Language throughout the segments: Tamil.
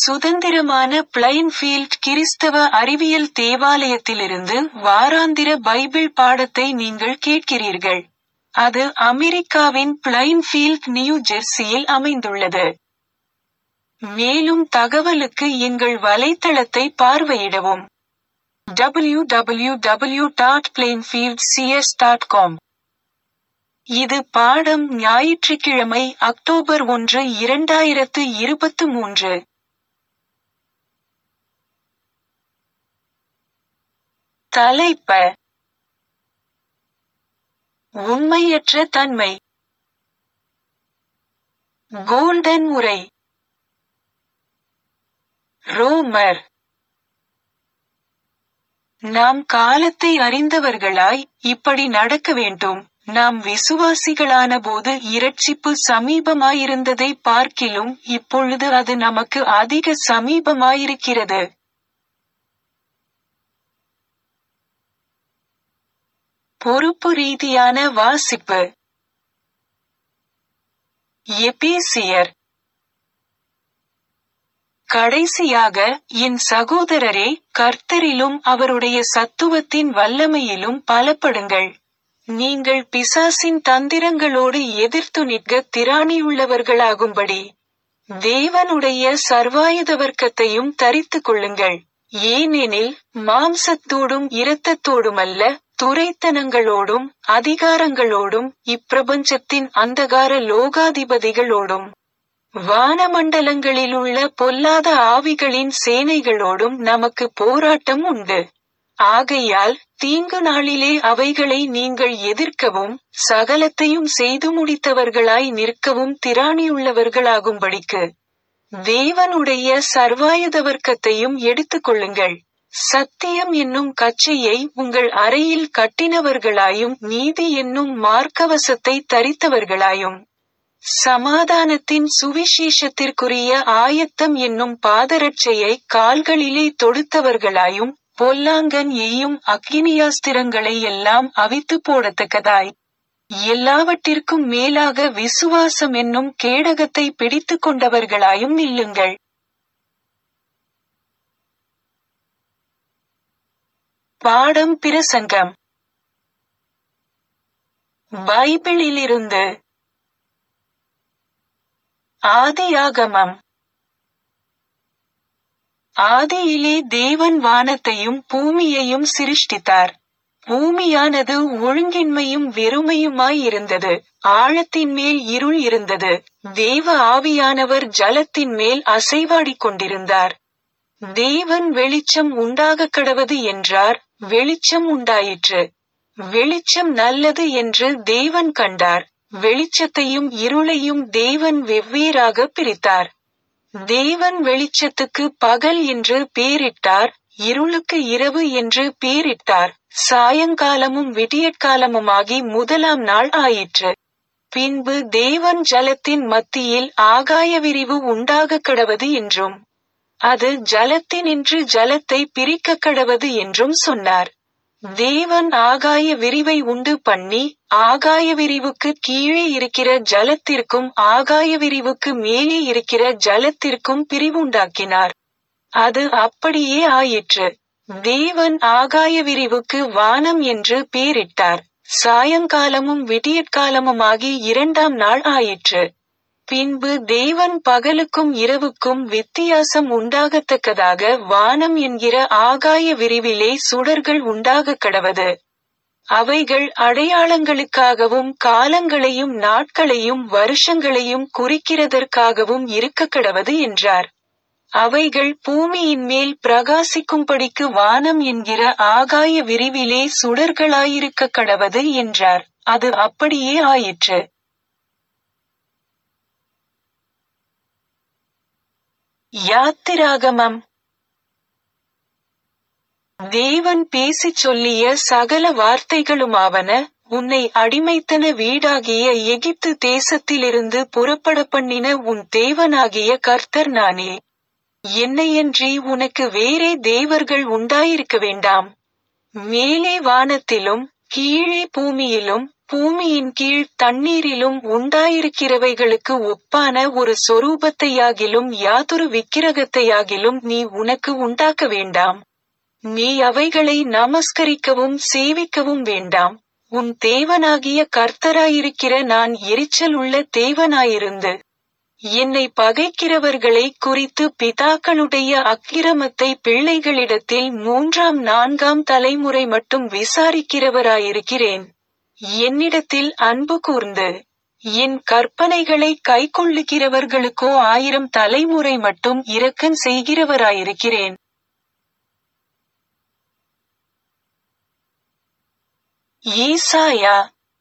சுதந்திரமான பிளைன்ஃபீல்ட் கிறிஸ்தவ அறிவியல் தேவாலயத்திலிருந்து வாராந்திர பைபிள் பாடத்தை நீங்கள் கேட்கிறீர்கள். அது அமெரிக்காவின் பிளைன்ஃபீல்ட் நியூ ஜெர்சியில் அமைந்துள்ளது. மேலும் தகவலுக்கு எங்கள் வலைத்தளத்தை பார்வையிடவும். www.plainfieldcs.com இது பாடம் ஞாயிற்றுக்கிழமை அக்டோபர் ஒன்று இரண்டாயிரத்து இருபத்து மூன்று. தலைப்ப உண்மையற்ற தன்மை கோல்டன் உரை ரோமர் நாம் காலத்தை அறிந்தவர்களாய் இப்படி நடக்க வேண்டும் நாம் விசுவாசிகளான போது இரட்சிப்பு சமீபமாயிருந்ததை பார்க்கிலும் இப்பொழுது அது நமக்கு அதிக சமீபமாயிருக்கிறது. பொறுப்பு ரீதியான வாசிப்பு எபேசியர் கடைசியாக என் சகோதரரே கர்த்தரிலும் அவருடைய சத்துவத்தின் வல்லமையிலும் பலப்படுங்கள் நீங்கள் பிசாசின் தந்திரங்களோடு எதிர்த்து நிற்க திராணியுள்ளவர்களாகும்படி தேவனுடைய சர்வாயுதவர்க்கத்தையும் தரித்துக் கொள்ளுங்கள் ஏனெனில் மாம்சத்தோடும் இரத்தத்தோடுமல்ல துரைத்தனங்களோடும் அதிகாரங்களோடும் இப்பிரபஞ்சத்தின் அந்தகார லோகாதிபதிகளோடும் வானமண்டலங்களிலுள்ள பொல்லாத ஆவிகளின் சேனைகளோடும் நமக்கு போராட்டம் உண்டு ஆகையால் தீங்கு நாளிலே அவைகளை நீங்கள் எதிர்க்கவும் சகலத்தையும் செய்து முடித்தவர்களாய் நிற்கவும் திராணியுள்ளவர்களாகும்படிக்கு தேவனுடைய சர்வாயுதவர்க்கத்தையும் எடுத்துக்கொள்ளுங்கள் சத்தியம் என்னும் கச்சையை உங்கள் அறையில் கட்டினவர்களாயும் நீதி என்னும் மார்க்கவசத்தை தரித்தவர்களாயும் சமாதானத்தின் சுவிசேஷத்திற்குரிய ஆயத்தம் என்னும் பாதரட்சையை கால்களிலே தொடுத்தவர்களாயும் பொல்லாங்கன் எய்யும் அக்கினியாஸ்திரங்களை எல்லாம் அவித்து போடத்தக்கதாய் எல்லாவற்றிற்கும் மேலாக விசுவாசம் என்னும் கேடகத்தை பிடித்துக் கொண்டவர்களாயும் நில்லுங்கள் பாடம் பிரசங்கம் பைபிளிலிருந்து ஆதியாகமம் ஆதியிலே தேவன் வானத்தையும் பூமியையும் சிருஷ்டித்தார் பூமியானது ஒழுங்கின்மையும் வெறுமையுமாயிருந்தது ஆழத்தின் மேல் இருள் இருந்தது தேவ ஆவியானவர் ஜலத்தின் மேல் அசைவாடிக் கொண்டிருந்தார் தேவன் வெளிச்சம் உண்டாக கடவது என்றார் வெளிச்சம் உண்டாயிற்று வெளிச்சம் நல்லது என்று தேவன் கண்டார் வெளிச்சத்தையும் இருளையும் தேவன் வெவ்வேறாக பிரித்தார் தேவன் வெளிச்சத்துக்கு பகல் என்று பேரிட்டார் இருளுக்கு இரவு என்று பேரிட்டார் சாயங்காலமும் விடியற்காலமுமாகி முதலாம் நாள் ஆயிற்று பின்பு தேவன் ஜலத்தின் மத்தியில் ஆகாய விரிவு உண்டாக கடவது என்றும் அது ஜலத்தினின்று ஜலத்தை பிரிக்க கடவது என்றும் சொன்னார் தேவன் ஆகாய விரிவை உண்டு பண்ணி ஆகாய விரிவுக்கு கீழே இருக்கிற ஜலத்திற்கும் ஆகாய விரிவுக்கு மேலே இருக்கிற ஜலத்திற்கும் பிரிவுண்டாக்கினார் அது அப்படியே ஆயிற்று தேவன் ஆகாய விரிவுக்கு வானம் என்று பேரிட்டார் சாயங்காலமும் விடியற்காலமுமாகி இரண்டாம் நாள் ஆயிற்று பின்பு தேவன் பகலுக்கும் இரவுக்கும் வித்தியாசம் உண்டாகத்தக்கதாக வானம் என்கிற ஆகாய விரிவிலே சுடர்கள் உண்டாக கடவது அவைகள் அடையாளங்களுக்காகவும் காலங்களையும் நாட்களையும் வருஷங்களையும் குறிக்கிறதற்காகவும் இருக்க கடவது என்றார் அவைகள் பூமியின் மேல் பிரகாசிக்கும்படிக்கு வானம் என்கிற ஆகாய விரிவிலே சுடர்களாயிருக்க கடவது என்றார் அது அப்படியே ஆயிற்று யாத்திராகமம் தேவன் பேசிச் சொல்லிய சகல வார்த்தைகளுமாவன உன்னை அடிமைத்தன வீடாகிய எகிப்து தேசத்திலிருந்து புறப்பட பண்ணின உன் தேவனாகிய கர்த்தர் நானே என்னையன்றி உனக்கு வேறே தேவர்கள் உண்டாயிருக்க வேண்டாம் மேலே வானத்திலும் கீழே பூமியிலும் பூமியின் கீழ் தண்ணீரிலும் உண்டாயிருக்கிறவைகளுக்கு ஒப்பான ஒரு சொரூபத்தையாகிலும் யாதொரு விக்கிரகத்தையாகிலும் நீ உனக்கு உண்டாக்க வேண்டாம் நீ அவைகளை நமஸ்கரிக்கவும் சேவிக்கவும் வேண்டாம் உன் தேவனாகிய கர்த்தராயிருக்கிற நான் எரிச்சல் உள்ள தேவனாயிருந்து என்னை பகைக்கிறவர்களை குறித்து பிதாக்களுடைய அக்கிரமத்தை பிள்ளைகளிடத்தில் மூன்றாம் நான்காம் தலைமுறை மட்டும் விசாரிக்கிறவராயிருக்கிறேன் என்னிடத்தில் அன்பு கூர்ந்து என் கற்பனைகளை கைக்கொள்ளுகிறவர்களுக்கோ ஆயிரம் தலைமுறை மட்டும் இரக்கன் செய்கிறவராயிருக்கிறேன் ஏசாயா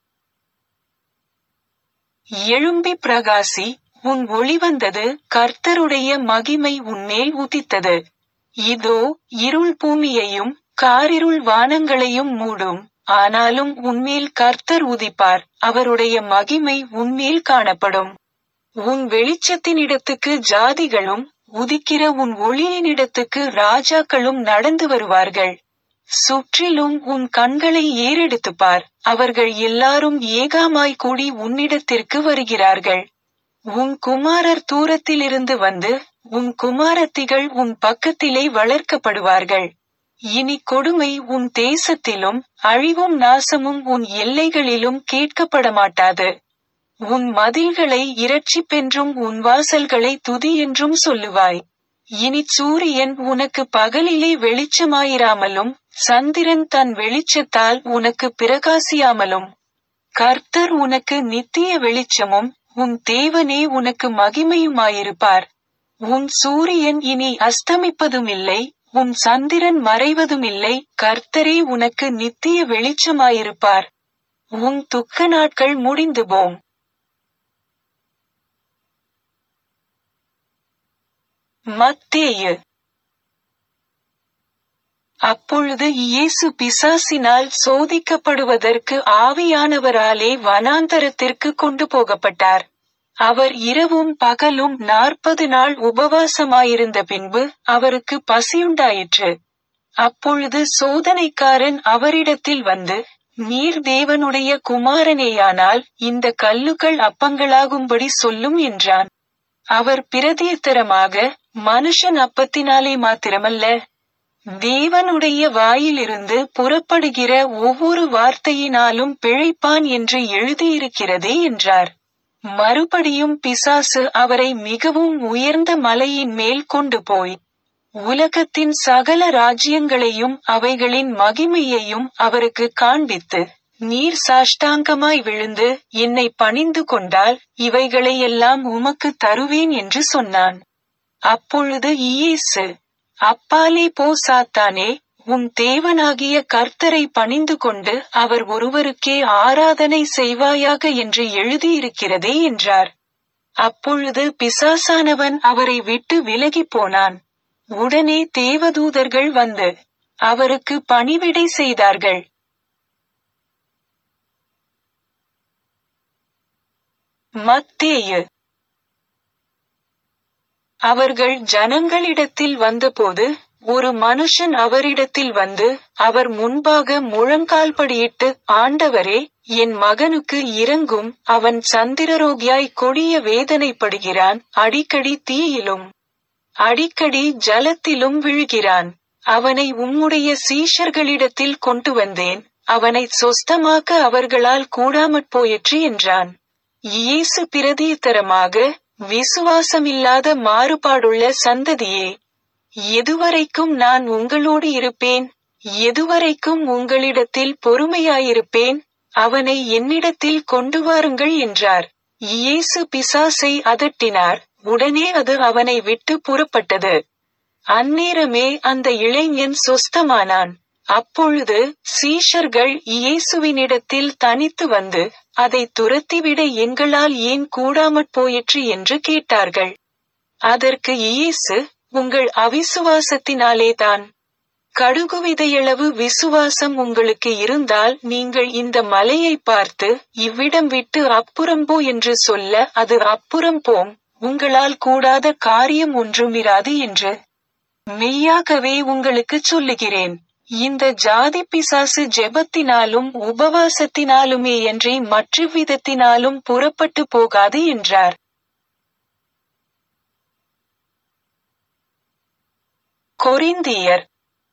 எழும்பி பிரகாசி உன் ஒளி வந்தது கர்த்தருடைய மகிமை உன்மேல் உதித்தது இதோ இருள் பூமியையும் காரிருள் வானங்களையும் மூடும் ஆனாலும் உன்மேல் கர்த்தர் உதிப்பார் அவருடைய மகிமை உன்மேல் காணப்படும் உன் வெளிச்சத்தினிடத்துக்கு ஜாதிகளும் உதிக்கிற உன் ஒளியினிடத்துக்கு ராஜாக்களும் நடந்து வருவார்கள் சுற்றிலும் உன் கண்களை ஏறெடுத்துப் பார் அவர்கள் எல்லாரும் ஏகாமாய் கூடி உன்னிடத்திற்கு வருகிறார்கள் உன் குமாரர் தூரத்திலிருந்து வந்து உன் குமாரத்திகள் உன் பக்கத்திலே வளர்க்கப்படுவார்கள் இனி கொடுமை உன் தேசத்திலும் அழிவும் நாசமும் உன் எல்லைகளிலும் கேட்கப்பட மாட்டாது உன் மதில்களை இரட்சிப்பென்றும் உன் வாசல்களை துதி என்றும் சொல்லுவாய் இனி சூரியன் உனக்கு பகலிலே வெளிச்சமாயிராமலும் சந்திரன் தன் வெளிச்சத்தால் உனக்கு பிரகாசியாமலும் கர்த்தர் உனக்கு நித்திய வெளிச்சமும் உன் தேவனே உனக்கு மகிமையுமாயிருப்பார் உன் சூரியன் இனி அஸ்தமிப்பதுமில்லை உன் சந்திரன் மறைவதுமில்லை கர்த்தரே உனக்கு நித்திய வெளிச்சமாயிருப்பார் உன் துக்க நாட்கள் முடிந்து போம் மத்தேயு அப்பொழுது இயேசு பிசாசினால் சோதிக்கப்படுவதற்கு ஆவியானவராலே வனாந்தரத்திற்கு கொண்டு போகப்பட்டார் அவர் இரவும் பகலும் நாற்பது நாள் உபவாசமாயிருந்த பின்பு அவருக்கு பசியுண்டாயிற்று அப்பொழுது சோதனைக்காரன் அவரிடத்தில் வந்து நீர் தேவனுடைய குமாரனேயானால் இந்த கல்லுகள் அப்பங்களாகும்படி சொல்லும் என்றான் அவர் பிரதியுத்தரமாக மனுஷன் அப்பத்தினாலே மாத்திரமல்ல தேவனுடைய வாயிலிருந்து புறப்படுகிற ஒவ்வொரு வார்த்தையினாலும் பிழைப்பான் என்று எழுதியிருக்கிறதே என்றார் மறுபடியும் பிசாசு அவரை மிகவும் உயர்ந்த மலையின் மேல் கொண்டு போய் உலகத்தின் சகல ராஜ்யங்களையும் அவைகளின் மகிமையையும் அவருக்கு காண்பித்து நீர் சாஷ்டாங்கமாய் விழுந்து என்னை பணிந்து கொண்டால் இவைகளையெல்லாம் உமக்கு தருவேன் என்று சொன்னான் அப்பொழுது இயேசு அப்பாலே போ சாத்தானே உன் தேவனாகிய கர்த்தரை பணிந்து கொண்டு அவர் ஒருவருக்கே ஆராதனை செய்வாயாக என்று எழுதியிருக்கிறதே என்றார் அப்பொழுது பிசாசானவன் அவரை விட்டு விலகிப் போனான் உடனே தேவதூதர்கள் வந்து அவருக்கு பணிவிடை செய்தார்கள் மத்தேயு அவர்கள் ஜனங்களிடத்தில் வந்தபோது ஒரு மனுஷன் அவரிடத்தில் வந்து அவர் முன்பாக முழங்கால்படியிட்டு ஆண்டவரே என் மகனுக்கு இறங்கும் அவன் சந்திரரோகியாய் கொடிய வேதனைப்படுகிறான் அடிக்கடி தீயிலும் அடிக்கடி ஜலத்திலும் விழுகிறான் அவனை உம்முடைய சீஷர்களிடத்தில் கொண்டு வந்தேன் அவனை சொஸ்தமாக்க அவர்களால் கூடாமற் போயிற்று என்றான் இயேசு பிரதியுத்தரமாக விசுவாசமில்லாத மாறுபாடுள்ள சந்ததியே எதுவரைக்கும் நான் உங்களோடு இருப்பேன் எதுவரைக்கும் உங்களிடத்தில் பொறுமையாயிருப்பேன் அவனை என்னிடத்தில் கொண்டு வாருங்கள் என்றார் இயேசு பிசாசை அதட்டினார் உடனே அது அவனை விட்டு புறப்பட்டது அந்நேரமே அந்த இளைஞன் சொஸ்தமானான் அப்பொழுது சீஷர்கள் இயேசுவினிடத்தில் தனித்து வந்து அதை துரத்திவிட எங்களால் ஏன் கூடாமற் போயிற்று என்று கேட்டார்கள் அதற்கு இயேசு உங்கள் அவிசுவாசத்தினாலேதான் கடுகு விதையளவு விசுவாசம் உங்களுக்கு இருந்தால் நீங்கள் இந்த மலையை பார்த்து இவ்விடம் விட்டு அப்புறம் போ என்று சொல்ல அது அப்புறம் போம் உங்களால் கூடாத காரியம் ஒன்றுமிராது என்று மெய்யாகவே உங்களுக்கு சொல்லுகிறேன் இந்த ஜாதி பிசாசு ஜெபத்தினாலும் உபவாசத்தினாலுமேயன்றி மற்ற விதத்தினாலும் புறப்பட்டு போகாது என்றார் கொரிந்தியர்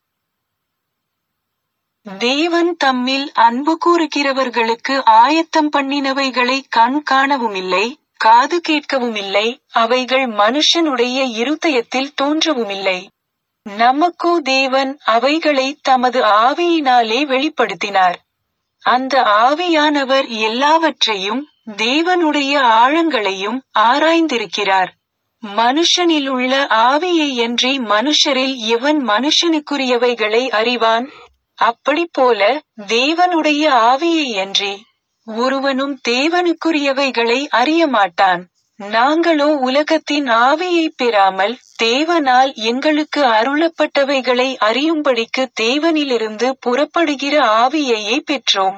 தேவன் தம்மில் அன்பு கூறுகிறவர்களுக்கு ஆயத்தம் பண்ணினவைகளை கண் காணவுமில்லை காது கேட்கவுமில்லை அவைகள் மனுஷனுடைய இருதயத்தில் தோன்றவுமில்லை நமக்கோ தேவன் அவைகளை தமது ஆவியினாலே வெளிப்படுத்தினார் அந்த ஆவியானவர் எல்லாவற்றையும் தேவனுடைய ஆழங்களையும் ஆராய்ந்திருக்கிறார் மனுஷனிலுள்ள ஆவியையன்றி மனுஷரில் எவன் மனுஷனுக்குரியவைகளை அறிவான் அப்படிப்போல தேவனுடைய ஆவியையன்றி ஒருவனும் தேவனுக்குரியவைகளை அறிய மாட்டான் நாங்களோ உலகத்தின் ஆவியை பெறாமல் தேவனால் எங்களுக்கு அருளப்பட்டவைகளை அறியும்படிக்கு தேவனிலிருந்து புறப்படுகிற ஆவியையே பெற்றோம்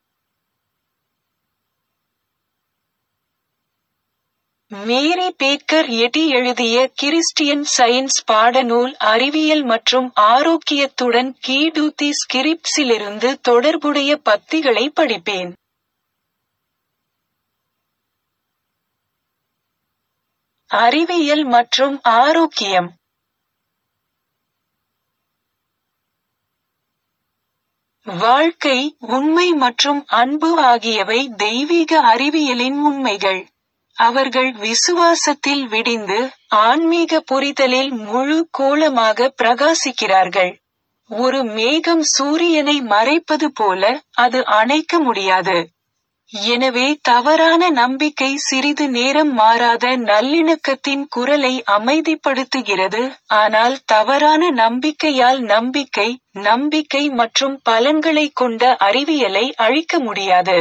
மேரி பேக்கர் எட்டி எழுதிய கிறிஸ்டியன் சயின்ஸ் பாடநூல் அறிவியல் மற்றும் ஆரோக்கியத்துடன் கீடூத்தி ஸ்கிரிப்ட்ஸிலிருந்து தொடர்புடைய பத்திகளை படிப்பேன் அறிவியல் மற்றும் ஆரோக்கியம் வாழ்க்கை உண்மை மற்றும் அன்பு ஆகியவை தெய்வீக அறிவியலின் உண்மைகள் அவர்கள் விசுவாசத்தில் விடிந்து ஆன்மீக புரிதலில் முழு கோலமாக பிரகாசிக்கிறார்கள் ஒரு மேகம் சூரியனை மறைப்பது போல அது அணைக்க முடியாது எனவே தவறான நம்பிக்கை சிறிது நேரம் மாறாத நல்லிணக்கத்தின் குரலை அமைதிப்படுத்துகிறது ஆனால் தவறான நம்பிக்கையால் நம்பிக்கை நம்பிக்கை மற்றும் பலன்களை கொண்ட அறிவியலை அழிக்க முடியாது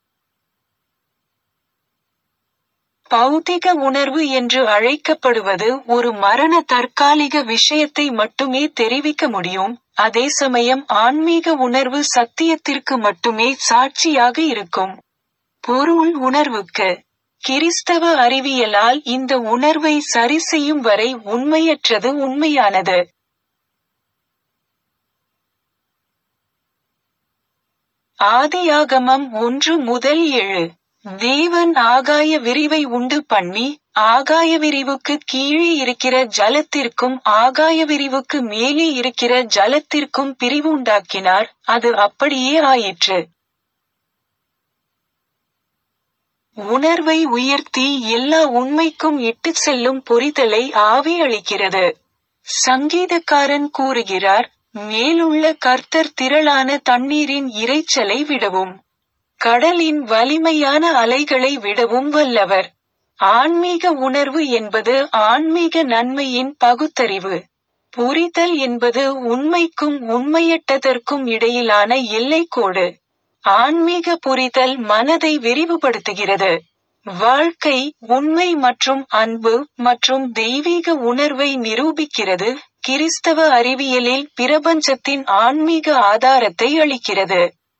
பௌதிக உணர்வு என்று அழைக்கப்படுவது ஒரு மரண தற்காலிக விஷயத்தை மட்டுமே தெரிவிக்க முடியும் அதே சமயம் ஆன்மீக உணர்வு சத்தியத்திற்கு மட்டுமே சாட்சியாக இருக்கும் பொருள் உணர்வுக்கு கிறிஸ்தவ அறிவியலால் இந்த உணர்வை சரி செய்யும் வரை உண்மையற்றது உண்மையானது ஆதியாகமம் ஒன்று முதல் ஏழு தேவன் ஆகாய விரிவை உண்டு பண்ணி ஆகாய விரிவுக்கு கீழே இருக்கிற ஜலத்திற்கும் ஆகாய விரிவுக்கு மேலே இருக்கிற ஜலத்திற்கும் பிரிவு உண்டாக்கினார் அது அப்படியே ஆயிற்று உணர்வை உயர்த்தி எல்லா உண்மைக்கும் இட்டு செல்லும் பொறிதலை ஆவி அளிக்கிறது சங்கீதக்காரன் கூறுகிறார் மேலுள்ள கர்த்தர் திரளான தண்ணீரின் இரைச்சலை விடவும் கடலின் வலிமையான அலைகளை விடவும் வல்லவர் ஆன்மீக உணர்வு என்பது ஆன்மீக நன்மையின் பகுத்தறிவு புரிதல் என்பது உண்மைக்கும் உண்மையற்றதற்கும் இடையிலான எல்லைக்கோடு ஆன்மீக புரிதல் மனதை விரிவுபடுத்துகிறது வாழ்க்கை உண்மை மற்றும் அன்பு மற்றும் தெய்வீக உணர்வை நிரூபிக்கிறது கிறிஸ்தவ அறிவியலில் பிரபஞ்சத்தின் ஆன்மீக ஆதாரத்தை அளிக்கிறது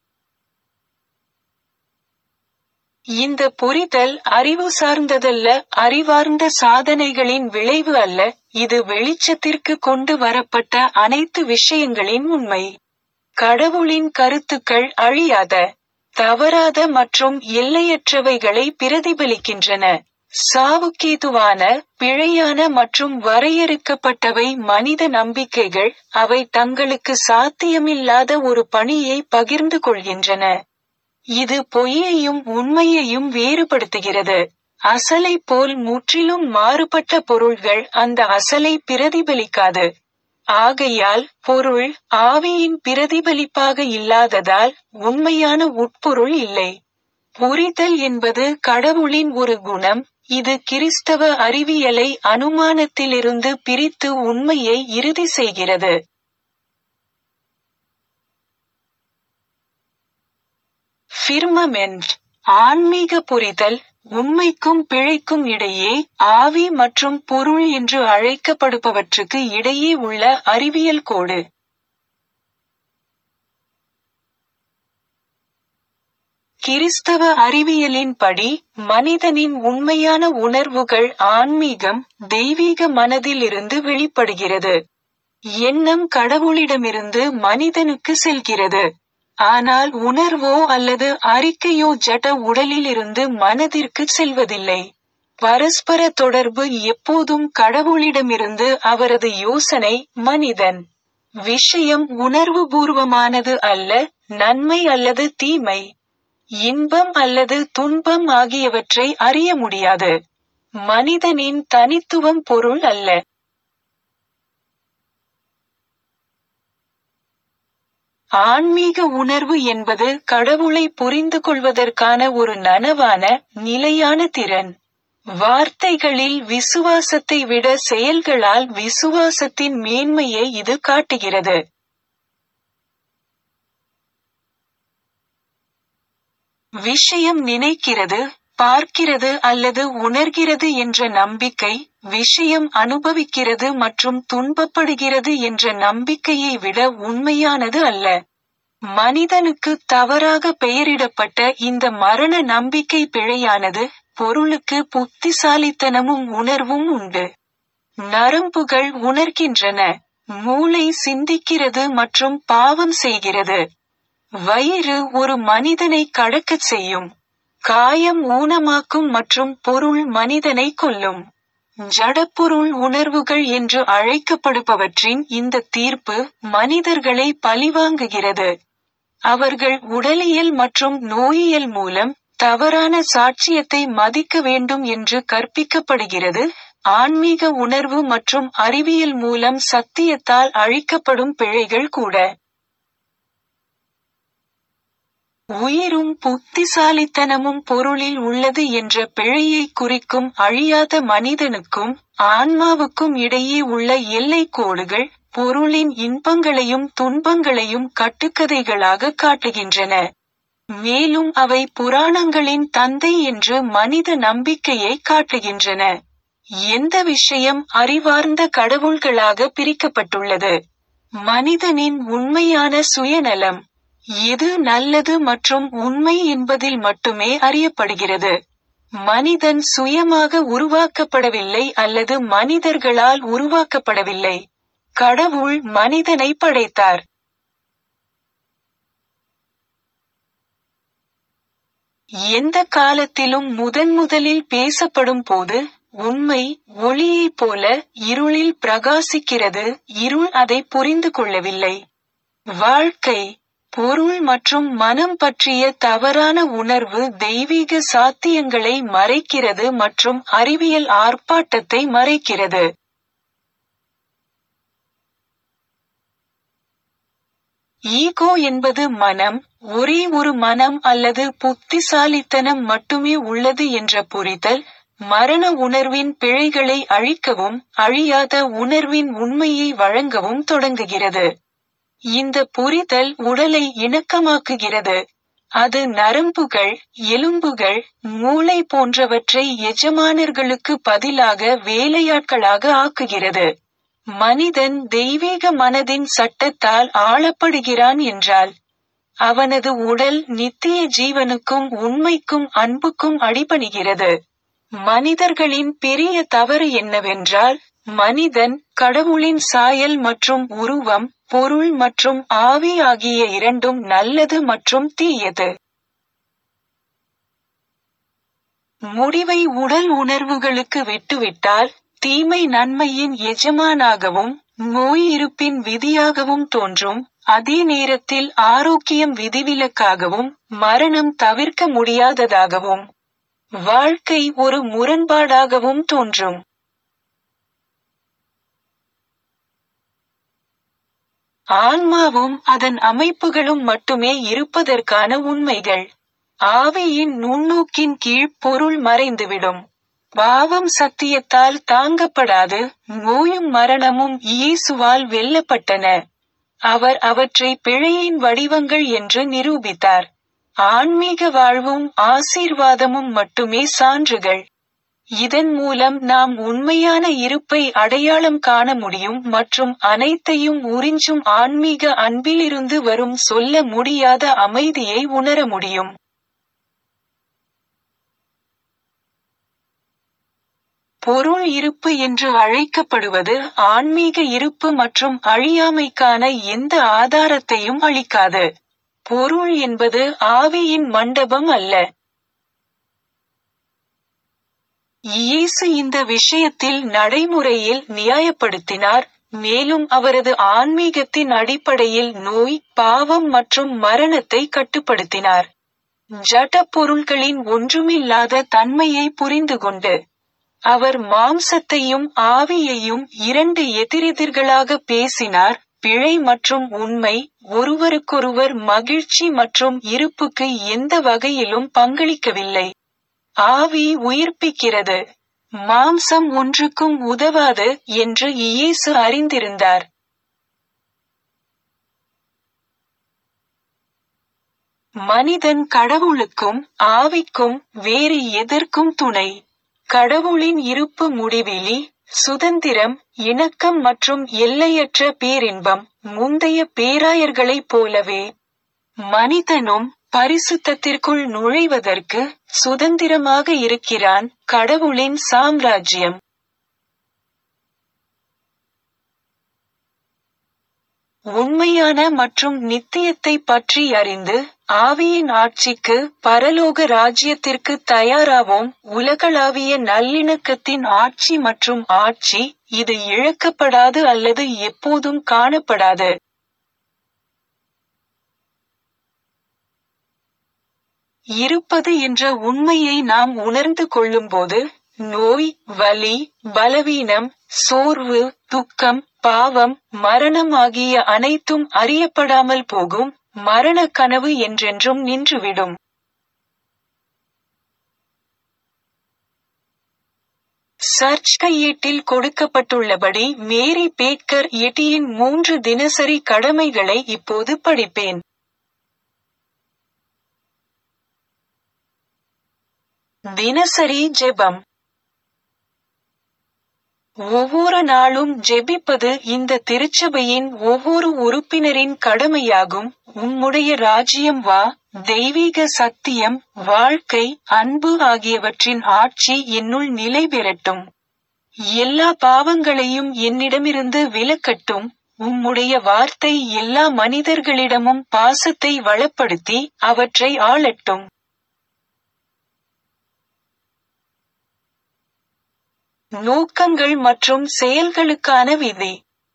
இந்த புரிதல் அறிவு சார்ந்ததல்ல அறிவார்ந்த சாதனைகளின் விளைவு அல்ல இது வெளிச்சத்திற்கு கொண்டு வரப்பட்ட அனைத்து விஷயங்களின் உண்மை கடவுளின் கருத்துக்கள் அழியாத தவறாத மற்றும் எல்லையற்றவைகளை பிரதிபலிக்கின்றன சாவுக்கேதுவான பிழையான மற்றும் வரையறுக்கப்பட்டவை மனித நம்பிக்கைகள் அவை தங்களுக்கு சாத்தியமில்லாத ஒரு பணியை பகிர்ந்து கொள்கின்றன இது பொய்யையும் உண்மையையும் வேறுபடுத்துகிறது அசலை போல் முற்றிலும் மாறுபட்ட பொருள்கள் அந்த அசலை பிரதிபலிக்காது ஆகையால் பொருள் ஆவியின் பிரதிபலிப்பாக இல்லாததால் உண்மையான உட்பொருள் இல்லை புரிதல் என்பது கடவுளின் ஒரு குணம் இது கிறிஸ்தவ அறிவியலை அனுமானத்திலிருந்து பிரித்து உண்மையை இறுதி செய்கிறது ஃபிர்மமென்ட் ஆன்மீக புரிதல் உண்மைக்கும் பிழைக்கும் இடையே ஆவி மற்றும் பொருள் என்று அழைக்கப்படுபவற்றுக்கு இடையே உள்ள அறிவியல் கோடு கிறிஸ்தவ அறிவியலின்படி மனிதனின் உண்மையான உணர்வுகள் ஆன்மீகம் தெய்வீக மனதிலிருந்து வெளிப்படுகிறது எண்ணம் கடவுளிடமிருந்து மனிதனுக்கு செல்கிறது ஆனால் உணர்வோ அல்லது அறிக்கையோ ஜட உடலிலிருந்து மனதிற்கு செல்வதில்லை பரஸ்பர தொடர்பு எப்போதும் கடவுளிடமிருந்து அவரது யோசனை மனிதன் விஷயம் உணர்வுபூர்வமானது அல்ல நன்மை அல்லது தீமை இன்பம் அல்லது துன்பம் ஆகியவற்றை அறிய முடியாது மனிதனின் தனித்துவம் பொருள் அல்ல ஆன்மீக உணர்வு என்பது கடவுளை புரிந்து கொள்வதற்கான ஒரு நனவான நிலையான திறன் வார்த்தைகளில் விசுவாசத்தை விட செயல்களால் விசுவாசத்தின் மேன்மையை இது காட்டுகிறது விஷயம் நினைக்கிறது பார்க்கிறது அல்லது உணர்கிறது என்ற நம்பிக்கை விஷயம் அனுபவிக்கிறது மற்றும் துன்பப்படுகிறது என்ற நம்பிக்கையை விட உண்மையானது அல்ல மனிதனுக்கு தவறாக பெயரிடப்பட்ட இந்த மரண நம்பிக்கை பிழையானது பொருளுக்கு புத்திசாலித்தனமும் உணர்வும் உண்டு நரம்புகள் உணர்கின்றன மூளை சிந்திக்கிறது மற்றும் பாவம் செய்கிறது வயிறு ஒரு மனிதனை கடக்கச் செய்யும் காயம் ஊனமாக்கும் மற்றும் பொருள் மனிதனை கொல்லும் ஜடப்பொருள் உணர்வுகள் என்று அழைக்கப்படுபவற்றின் இந்த தீர்ப்பு மனிதர்களை பழிவாங்குகிறது அவர்கள் உடலியல் மற்றும் நோயியல் மூலம் தவறான சாட்சியத்தை மதிக்க வேண்டும் என்று கற்பிக்கப்படுகிறது ஆன்மீக உணர்வு மற்றும் அறிவியல் மூலம் சத்தியத்தால் அழிக்கப்படும் பிழைகள் கூட உயிரும் புத்திசாலித்தனமும் பொருளில் உள்ளது என்ற பிழையை குறிக்கும் அழியாத மனிதனுக்கும் ஆன்மாவுக்கும் இடையே உள்ள எல்லைக் கோடுகள் பொருளின் இன்பங்களையும் துன்பங்களையும் கட்டுக்கதைகளாக காட்டுகின்றன மேலும் அவை புராணங்களின் தந்தை என்று மனித நம்பிக்கையை காட்டுகின்றன எந்த விஷயம் அறிவார்ந்த கடவுள்களாக பிரிக்கப்பட்டுள்ளது மனிதனின் உண்மையான சுயநலம் எது நல்லது மற்றும் உண்மை என்பதில் மட்டுமே அறியப்படுகிறது மனிதன் சுயமாக உருவாக்கப்படவில்லை அல்லது மனிதர்களால் உருவாக்கப்படவில்லை கடவுள் மனிதனை படைத்தார் எந்த காலத்திலும் முதன் முதலில் பேசப்படும் போது உண்மை ஒளியைப் போல இருளில் பிரகாசிக்கிறது இருள் அதை புரிந்து கொள்ளவில்லை வாழ்க்கை பொருள் மற்றும் மனம் பற்றிய தவறான உணர்வு தெய்வீக சாத்தியங்களை மறைக்கிறது மற்றும் அறிவியல் ஆர்ப்பாட்டத்தை மறைக்கிறது ஈகோ என்பது மனம் ஒரே ஒரு மனம் அல்லது புத்திசாலித்தனம் மட்டுமே உள்ளது என்ற புரிதல் மரண உணர்வின் பிழைகளை அழிக்கவும் அழியாத உணர்வின் உண்மையை வழங்கவும் தொடங்குகிறது இந்த புரிதல் உடலை இணக்கமாக்குகிறது அது நரம்புகள் எலும்புகள் மூளை போன்றவற்றை எஜமானர்களுக்கு பதிலாக வேலையாட்களாக ஆக்குகிறது மனிதன் தெய்வீக மனதின் சட்டத்தால் ஆளப்படுகிறான் என்றால் அவனது உடல் நித்திய ஜீவனுக்கும் உண்மைக்கும் அன்புக்கும் அடிபணிகிறது மனிதர்களின் பெரிய தவறு என்னவென்றால் மனிதன் கடவுளின் சாயல் மற்றும் உருவம் பொருள் மற்றும் ஆவி ஆகிய இரண்டும் நல்லது மற்றும் தீயது முடிவை உடல் உணர்வுகளுக்கு விட்டுவிட்டால் தீமை நன்மையின் எஜமானாகவும் நோய் இருப்பின் விதியாகவும் தோன்றும் அதே நேரத்தில் ஆரோக்கியம் விதிவிலக்காகவும் மரணம் தவிர்க்க முடியாததாகவும் வாழ்க்கை ஒரு முரண்பாடாகவும் தோன்றும் ஆன்மாவும் அதன் அமைப்புகளும் மட்டுமே இருப்பதற்கான உண்மைகள் ஆவியின் நுண்ணோக்கின் கீழ் பொருள் மறைந்துவிடும் பாவம் சத்தியத்தால் தாங்கப்படாது நோயும் மரணமும் இயேசுவால் வெல்லப்பட்டன அவர் அவற்றை பிழையின் வடிவங்கள் என்று நிரூபித்தார் ஆன்மீக வாழ்வும் ஆசீர்வாதமும் மட்டுமே சான்றுகள் இதன் மூலம் நாம் உண்மையான இருப்பை அடையாளம் காண முடியும் மற்றும் அனைத்தையும் உறிஞ்சும் ஆன்மீக அன்பிலிருந்து வரும் சொல்ல முடியாத அமைதியை உணர முடியும் பொருள் இருப்பு என்று அழைக்கப்படுவது ஆன்மீக இருப்பு மற்றும் அழியாமைக்கான எந்த ஆதாரத்தையும் அளிக்காது பொருள் என்பது ஆவியின் மண்டபம் அல்ல இயேசு இந்த விஷயத்தில் நடைமுறையில் நியாயப்படுத்தினார் மேலும் அவரது ஆன்மீகத்தின் அடிப்படையில் நோய் பாவம் மற்றும் மரணத்தை கட்டுப்படுத்தினார் ஜட பொருள்களின் ஒன்றுமில்லாத தன்மையை புரிந்து கொண்டு அவர் மாம்சத்தையும் ஆவியையும் இரண்டு எதிரெதிர்களாக பேசினார் பிழை மற்றும் உண்மை ஒருவருக்கொருவர் மகிழ்ச்சி மற்றும் இருப்புக்கு எந்த வகையிலும் பங்களிக்கவில்லை ஆவி உயிர்ப்பிக்கிறது மாம்சம் ஒன்றுக்கும் உதவாது என்று இயேசு அறிந்திருந்தார் மனிதன் கடவுளுக்கும் ஆவிக்கும் வேறு எதற்கும் துணை கடவுளின் இருப்பு முடிவிலி சுதந்திரம் இணக்கம் மற்றும் எல்லையற்ற பேரின்பம் முந்தைய பேராயர்களைப் போலவே மனிதனும் பரிசுத்தத்திற்குள் நுழைவதற்கு சுதந்திரமாக இருக்கிறான் கடவுளின் சாம்ராஜ்யம் உண்மையான மற்றும் நித்தியத்தை பற்றி அறிந்து ஆவியின் ஆட்சிக்கு பரலோக ராஜ்யத்திற்கு தயாராவோம் உலகளாவிய நல்லிணக்கத்தின் ஆட்சி மற்றும் ஆட்சி இது இழக்கப்படாது அல்லது எப்போதும் காணப்படாது இருப்பது என்ற உண்மையை நாம் உணர்ந்து கொள்ளும்போது நோய் வலி பலவீனம் சோர்வு துக்கம் பாவம் மரணம் ஆகிய அனைத்தும் அறியப்படாமல் போகும் மரண கனவு என்றென்றும் நின்றுவிடும் சர்ச் கையேட்டில் கொடுக்கப்பட்டுள்ளபடி மேரி பேக்கர் எட்டியின் மூன்று தினசரி கடமைகளை இப்போது படிப்பேன் தினசரி ஜெபம் ஒவ்வொரு நாளும் ஜெபிப்பது இந்த திருச்சபையின் ஒவ்வொரு உறுப்பினரின் கடமையாகும் உம்முடைய ராஜ்யம் வா தெய்வீக சத்தியம் வாழ்க்கை அன்பு ஆகியவற்றின் ஆட்சி என்னுள் நிலை பெறட்டும் எல்லா பாவங்களையும் என்னிடமிருந்து விலக்கட்டும் உம்முடைய வார்த்தை எல்லா மனிதர்களிடமும் பாசத்தை வளப்படுத்தி அவற்றை ஆளட்டும் நோக்கங்கள் மற்றும் செயல்களுக்கான விதி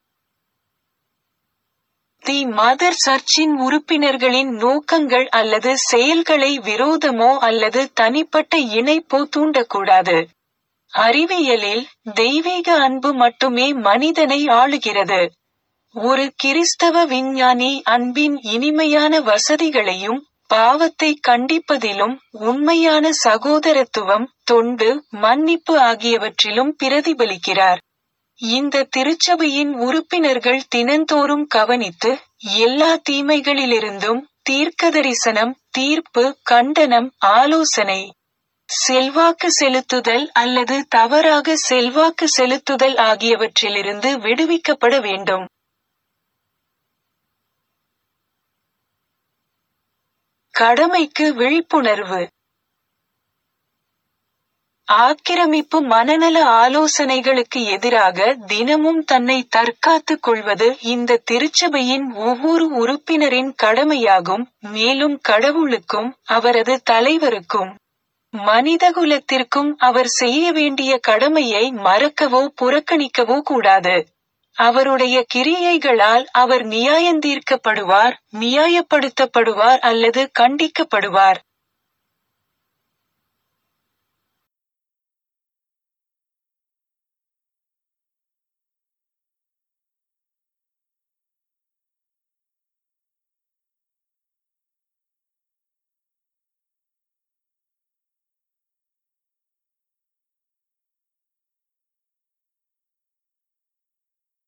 தி மதர் சர்ச்சின் உறுப்பினர்களின் நோக்கங்கள் அல்லது செயல்களை விரோதமோ அல்லது தனிப்பட்ட இணைப்போ தூண்டக்கூடாது அறிவியலில் தெய்வீக அன்பு மட்டுமே மனிதனை ஆளுகிறது ஒரு கிறிஸ்தவ விஞ்ஞானி அன்பின் இனிமையான வசதிகளையும் பாவத்தை கண்டிப்பதிலும் உண்மையான சகோதரத்துவம் தொண்டு மன்னிப்பு ஆகியவற்றிலும் பிரதிபலிக்கிறார் இந்த திருச்சபையின் உறுப்பினர்கள் தினந்தோறும் கவனித்து எல்லா தீமைகளிலிருந்தும் தீர்க்கதரிசனம் தீர்ப்பு கண்டனம் ஆலோசனை செல்வாக்கு செலுத்துதல் அல்லது தவறாக செல்வாக்கு செலுத்துதல் ஆகியவற்றிலிருந்து விடுவிக்கப்பட வேண்டும் கடமைக்கு விழிப்புணர்வு ஆக்கிரமிப்பு மனநல ஆலோசனைகளுக்கு எதிராக தினமும் தன்னை தற்காத்துக் கொள்வது இந்த திருச்சபையின் ஒவ்வொரு உறுப்பினரின் கடமையாகும் மேலும் கடவுளுக்கும் அவரது தலைவருக்கும் மனிதகுலத்திற்கும் அவர் செய்ய வேண்டிய கடமையை மறக்கவோ புறக்கணிக்கவோ கூடாது அவருடைய கிரியைகளால் அவர் நியாயந்தீர்க்கப்படுவார் நியாயப்படுத்தப்படுவார் அல்லது கண்டிக்கப்படுவார்